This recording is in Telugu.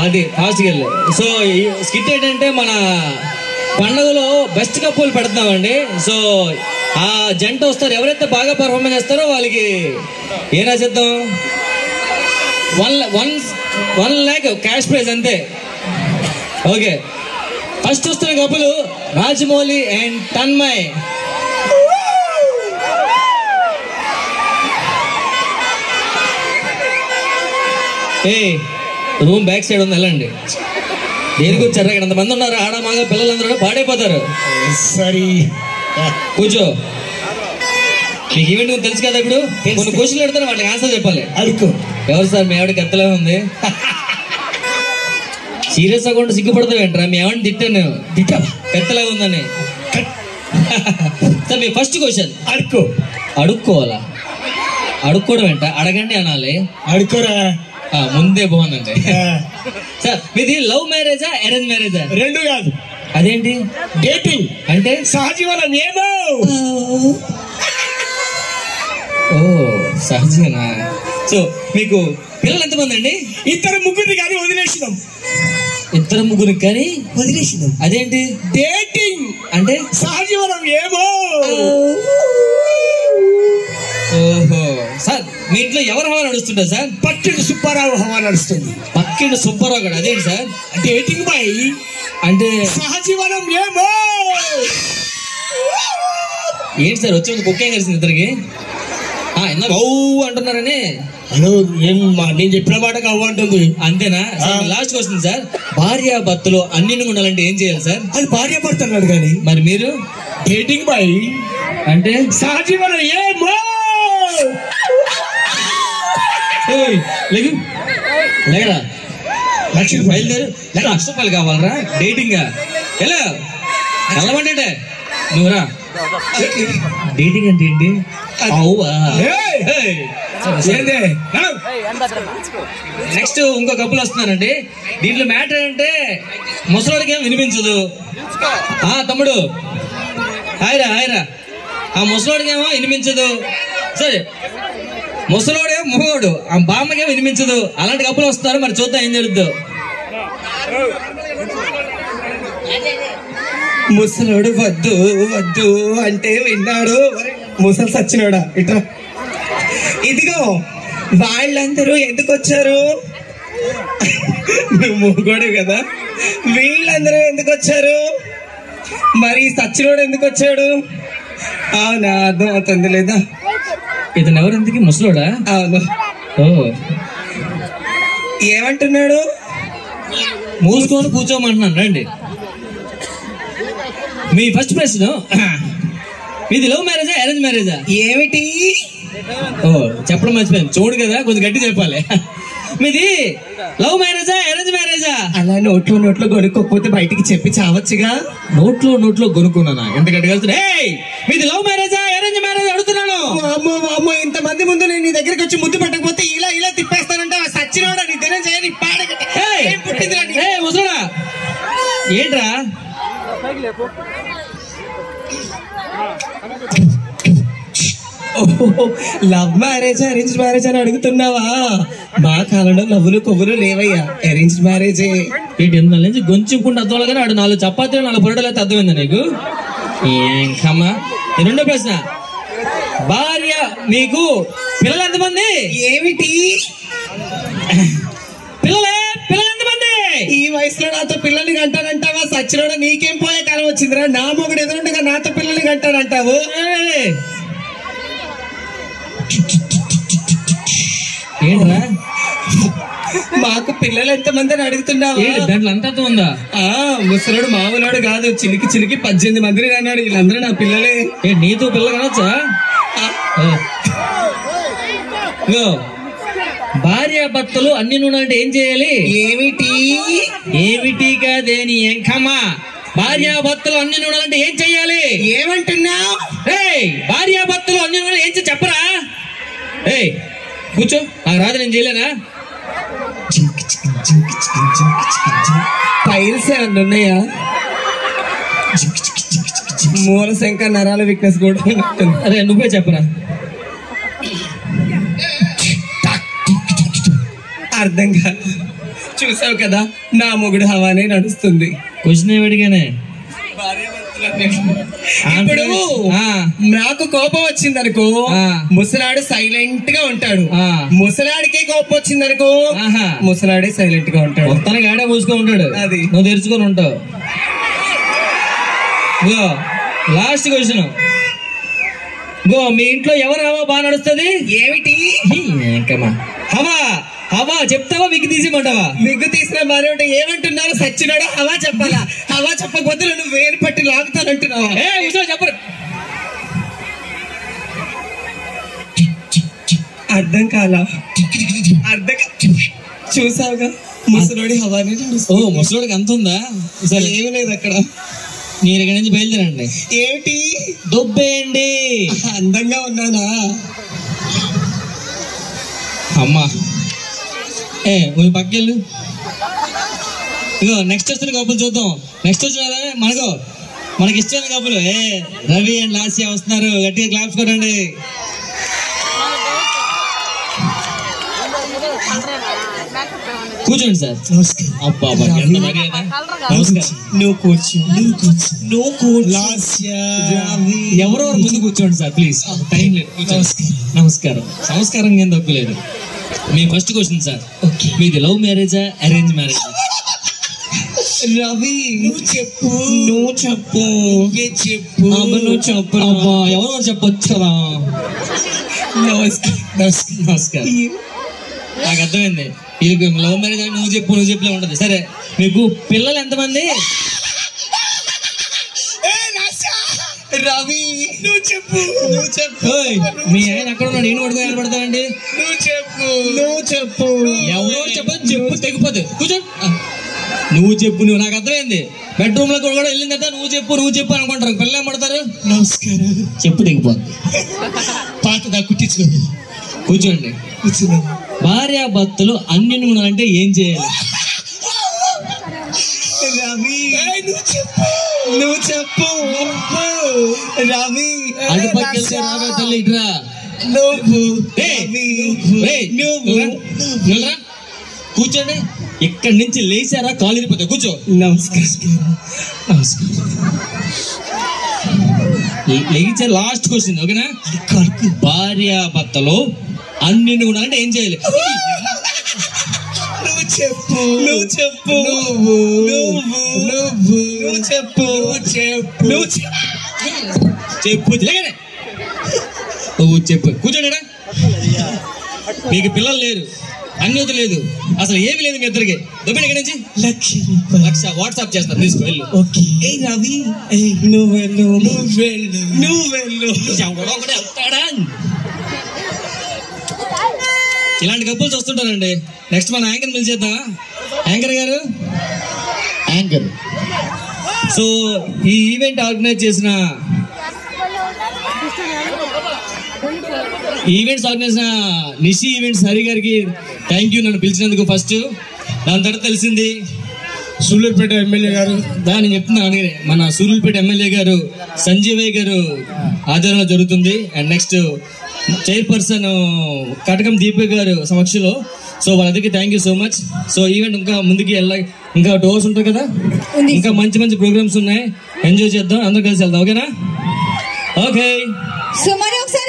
అది ఫాస్ట్కి వెళ్ళి సో ఈ స్కిట్ ఏంటంటే మన పండుగలో బెస్ట్ కప్పులు పెడతామండి సో ఆ జంట వస్తారు ఎవరైతే బాగా పర్ఫార్మెన్స్ చేస్తారో వాళ్ళకి ఏ రాసిద్దాం one one one lakh cash prize అంతే ఓకే ఫస్ట్ వస్తున్న కప్పులు రాజమౌళి అండ్ తన్మయ్ ఏ రూమ్ బ్యాక్ సైడ్ ఉంది వెళ్ళండి దేనికి వచ్చారు ఇక్కడ అంతమంది ఉన్నారు ఆడ మగ పిల్లలందరూ పాడైపోతారు సరే కూర్చో మీకు ఈవెంట్ గురించి తెలుసు కదా ఇప్పుడు కొన్ని క్వశ్చన్లు పెడతారు వాళ్ళకి ఆన్సర్ చెప్పాలి అడుకో ఎవరు సార్ మీ ఆవిడ కత్తలా ఉంది సీరియస్ అకౌంట్ సిగ్గుపడతావు ఏంట్రా మీ ఆవిడని తిట్టాను దిట్ట కత్తలా ఉందని సార్ మీ ఫస్ట్ క్వశ్చన్ అడుకో అడుక్కోవాలా అడుక్కోవడం ఏంట అడగండి అనాలి అడుకోరా ఆ, ముందే బాగుందండి ఆ, సార్ మీది లవ్ మ్యారేజా అరేంజ్ మ్యారేజా రెండు కాదు అదేంటి డేటింగ్ అంటే సహజీవనం ఏమో ఓ సహజనా సో మీకు పిల్లలు ఎంతమంది అండి ఇద్దరు ముగ్గురిని కానీ వదిలేసినాం ఇద్దరు ముగ్గురు కానీ వదిలేసినాం అదేంటి డేటింగ్ అంటే సహజీవనం ఏమో ఓహో సార్ మీ ఇంట్లో ఎవరు హవా నడుస్తుంటారు సార్ పట్టిన సుబ్బారావు హవా నడుస్తుంది పక్కింటి సుబ్బారావు గారు అదేంటి సార్ డేటింగ్ పై అంటే సహజీవనం ఏమో ఏంటి సార్ వచ్చే ముందు కుక్క ఏం కలిసింది ఇద్దరికి ఆ, ఇందాక ఓ అంటున్నారని హలో ఏం మా- నేను చెప్పిన మాట అవ్వంటుంది అంతేనా సార్ లాస్ట్ క్వశ్చన్ సార్ భార్య భర్తలు అన్ని ఉండాలంటే ఏం చేయాలి సార్ అది భార్య పడుతున్నాడు కానీ మరి మీరు డేటింగ్ పై అంటే సహజీవనం ఏమో ఏయ్, లేగు లేగరా లక్ష రూపాయలు బయలుదేరు లేక లక్ష రూపాయలు కావాలరా డేటింగ్ ఎలా వెళ్ళమంటే నువ్వురా డేటింగ్ అంటే ఏంటి అవువా ఏయ్! ఏయ్. ఏందే నెక్స్ట్ ఇంకో కప్పులు వస్తున్నారండి దీంట్లో మ్యాటర్ ఏంటంటే ముసలోడికి ఏం వినిపించదు ఆ తమ్ముడు హాయ్రా హాయ్రా ఆ ముసలోడికి ఏమో వినిపించదు సరే ముసలోడేమో మొహోడు ఆ బామ్మకేమో వినిపించదు అలాంటి కప్పులు వస్తారు మరి చూద్దాం ఏం జరుగుద్దో ముసలోడు వద్దు వద్దు అంటే విన్నాడు ముసలి సచ్చినోడా ఇట్రా ఇదిగో వాళ్ళందరూ ఎందుకు వచ్చారు నువ్వు మూగోడు కదా వీళ్ళందరూ ఎందుకు వచ్చారు మరి సచ్చినోడు ఎందుకు వచ్చాడు అవునా అర్థం అవుతుంది లేదా ఇతను ఎవరు ఎందుకు ముసలోడా అవును ఓ ఏమంటున్నాడు మూసుకొని కూర్చోమంటున్నాను రండి మీ ఫస్ట్ ప్రశ్న మీది లవ్ మ్యారేజా అరేంజ్ మ్యారేజా ఏమిటి ఓ చెప్పడం మర్చిపోయాను చూడు కదా కొంచెం గట్టి చెప్పాలి మీది లవ్ మ్యారేజా అరేంజ్ మ్యారేజా అలా నోట్లో నోట్లో కొనుక్కోకపోతే బయటికి చెప్పి చావచ్చుగా నోట్లో నోట్లో కొనుక్కున్నానా ఎంత గట్టిగా వెళ్తున్నా ఏయ్! మీది లవ్ మ్యారేజా అరేంజ్ మ్యారేజ్ అడుగుతున్నాను అమ్మో అమ్మో ఇంతమంది ముందు నేను నీ దగ్గరికి వచ్చి ముద్దు పెట్టకపోతే ఇలా ఇలా తిప్పేస్తానంటే ఆ సచ్చినోడా నీ దినం చేయని పాడగట ఏయ్! ఏం పుట్టిందిరా నీకు? ఏయ్, ముసలోడా ఏంట్రా ఓహో, లవ్ మ్యారేజ్ అరేంజ్ మ్యారేజ్ అని అడుగుతున్నావా మా కాలంలో లవ్వులు కొవ్వులు లేవయ్యా అరేంజ్ మ్యారేజే ఏంటి ఎంత నుంచి గొంచుకుంటే అర్థం కానీ ఆడు నాలుగు చపాతీలు నాలుగు పొరడలు అయితే అర్థమైందా నీకు ఏంకమ్మా ఈ రెండో ప్రశ్న భార్య మీకు పిల్లలు ఎంతమంది ఏమిటి పిల్లలే పిల్లలు ఎంతమంది ఈ వయసులో నాతో పిల్లల్ని కంటానంటావా సచ్చినోడా నీకేం పోయే కాలం వచ్చిందిరా నా మొగుడు ఎదురుండగా నాతో పిల్లల్ని కంటానంటావు ఏయ్! ఏంట్రా మాకు పిల్లలు ఎంతమంది అని అడుగుతున్నావా ఏంటి దాంట్లో అంత అర్థం ఉందా ఆ ముసలోడు మామూలోడు కాదు చిలికి చిలికి పద్దెనిమిది మందిని అన్నాడు వీళ్ళందరూ నా పిల్లలే ఏ నీతో పిల్ల కనొచ్చా ఆ, ఇగో, భార్య భర్తలు అన్ని నూనె అంటే ఏం చేయాలి ఏమిటి ఏమిటి కాదేని ఎంకమ్మా భార్య భర్తలు అన్ని నూనె అంటే ఏం చెయ్యాలి ఏమంటున్నావు ఏయ్ భార్య భర్తలు అన్ని నూనె ఏం చేయ చెప్పరా ఏయ్ కూర్చో నాకు రాదు నేను చేయలేనా ఫైల్స్ ఏమన్నా ఉన్నాయా మూల శంక నరాల వీక్నెస్ కూడా ఉన్నట్టుంది. అరే నువ్వే చెప్పరా అర్థం కాదు చూసావు కదా నా మొగుడు హవానే నడుస్తుంది క్వశ్చన్ ఏమి అడిగానే ఇప్పుడు ఆ. నాకు కోపం వచ్చిందనుకో ఆ. ముసలాడు సైలెంట్ గా ఉంటాడు ఆ. ముసలాడికి కోపం వచ్చిందనుకో ఆహా. ముసలాడే సైలెంట్ గా ఉంటాడు మొత్తానికి ఆడే మూసుకొని ఉంటాడు అది. నువ్వు తెరుచుకొని ఉంటావు గో లాస్ట్ క్వశ్చన్ గో మీ ఇంట్లో ఎవరు హవా బాగా నడుస్తుంది ఏమిటి హవా హవా చెప్తావా మీకు తీసిమంటావా మిగ్గు తీసిన బానే ఉంటే ఏమంటున్నారు సచ్చినాడు హవా చెప్పాలా హవా చెప్పకపోతే నువ్వు వేరు పట్టి లాగుతానంటున్నావా ఏ కూర్చో చెప్పరు అర్థం కాలా అర్థం కా- చూసావుగా ముసలోడి హవానే ఓ నడుస్తుంది ముసలోడికి అంత ఉందా సరే ఏమీ లేదు అక్కడ మీరు ఇక్కడి నుంచి బయలుదేరండి ఏమిటి దొబ్బేయండి అందంగా ఉన్నానా అమ్మా ఏ నువ్వు పక్కెళ్ళు ఇగో నెక్స్ట్ వచ్చిన కప్పులు చూద్దాం నెక్స్ట్ వచ్చిన మనకు మనకి ఇష్టమైన కప్పులు ఏ రవి అండ్ లాస్య వస్తున్నారు గట్టిగా క్లాప్స్ కొట్టండి కూర్చోండి సార్ అబ్బా అబ్బా, ఎంత మర్యాద నమస్కారం నువ్వు కూర్చో నువ్వు కూర్చో నువ్వు కూర్చో ఎవరెవరు ముందు కూర్చోండి సార్ ప్లీజ్ టైం లేదు కూర్చోండి. నమస్కారం సంస్కారం ఏం తక్కువలేదు మీ ఫస్ట్ క్వశ్చన్ సార్ మీది లవ్ మ్యారేజా అరేంజ్ మ్యారేజ్ రవి నువ్వు చెప్పు నువ్వు చెప్పు నువ్వే చెప్పు నువ్వు చెప్పు అబ్బా ఎవరెవరు చెప్పొచ్చు కదా నమస్కారం నమస్కారం నాకు అర్థమైంది ఇది లవ్ మ్యారేజ్ అని నువ్వు చెప్పు నువ్వు చెప్పలే ఉంటది సరే మీకు పిల్లలు ఎంతమంది రవి నువ్వు చెప్పు నువ్వు చెప్పు ఓయ్, మీ ఆయన ఎక్కడ ఉన్నాడు నేను పడుకో ఆయన పడతానండి నువ్వు చెప్పు నువ్వు చెప్పు ఎవరో చెప్పదు చెప్పు తెగిపోదు కూర్చో నువ్వు చెప్పు నువ్వు నాకు అర్థమైంది బెడ్రూమ్ లో కూడా వెళ్ళిన తర్వాత నువ్వు చెప్పు నువ్వు చెప్పు అనుకుంటారు పిల్లలు ఏం పడతారు నమస్కారం చెప్పు తెగిపోద్ది పాత దా కుట్టించుకో కూర్చోండి కూర్చున్నా భార్యాభర్తలు అన్యుని ఉండాలంటే ఏం చేయాలి రవి నువ్వు చెప్పు నువ్వు చెప్పు రవి అటు పక్కెళ్తే రావే తల్లి ఇటురా నువ్వు ఏయ్, రవి ఏయ్, నువ్వు రా, నిలరా. కూర్చోండి ఇక్కడి నుంచి లేచారా కాలు ఇరిపోతాయి కూర్చో నమస్కారం నమస్కారం లే- లేచే లాస్ట్ క్వశ్చన్ ఓకేనా కొడుకు భార్యాభర్తలు అన్యుని ఉండాలంటే ఏం చేయాలి నువ్వు చెప్పు నువ్వు చెప్పు నువ్వు నువ్వు నువ్వు నువ్వు చెప్పు నువ్వు చెప్పు నువ్వు చెప్పు లేకనే నువ్వు చెప్పు కూర్చోండి ఈడ. మీకు పిల్లలు లేరు అన్యోత లేదు అసలు ఏమి లేదు మీ ఇద్దరికి దొబ్బిన ఇక్కడి నుంచి లక్ష రూపాయలు లక్ష వాట్సాప్ చేస్తాను తీసుకో వెళ్ళు ఓకే ఏ రవి నువ్వు వెళ్ళు నువ్వు వెళ్ళు నువ్వు వెళ్ళు ఎవడో ఒకడు వెళ్తాడా? ఇలాంటి కప్పుల్స్ వస్తుంటారండి నెక్స్ట్ మన యాంకర్ పిలిచేద్దాం యాంకర్ గారు యాంకర్ సో ఈ ఈవెంట్ ఆర్గనైజ్ చేసిన ఈవెంట్స్ ఆర్గనైజ్ చేసిన నిషి ఈవెంట్స్ హరి గారికి థ్యాంక్ యూ నన్ను పిలిచినందుకు ఫస్ట్ దాని తర్వాత తెలిసింది సూళ్ళూరుపేట ఎమ్మెల్యే గారు దాన్ని చెప్తున్నాను అందుకనే మన సూర్యులపేట ఎమ్మెల్యే గారు సంజీవయ్య గారు ఆధ్వర్యంలో జరుగుతుంది and next chairperson Katakam Deepak garu సమక్షంలో సో వాళ్ళందరికీ thank you so much so event ఇంకా ముందుకి వెళ్ళ ఇంకా డోర్స్ ఉంటాయి కదా ఇంకా మంచి మంచి ప్రోగ్రామ్స్ ఉన్నాయి ఎంజాయ్ చేద్దాం అందరూ కలిసి వెళ్దాం ఓకేనా ఓకే సో మరి ఒకసారి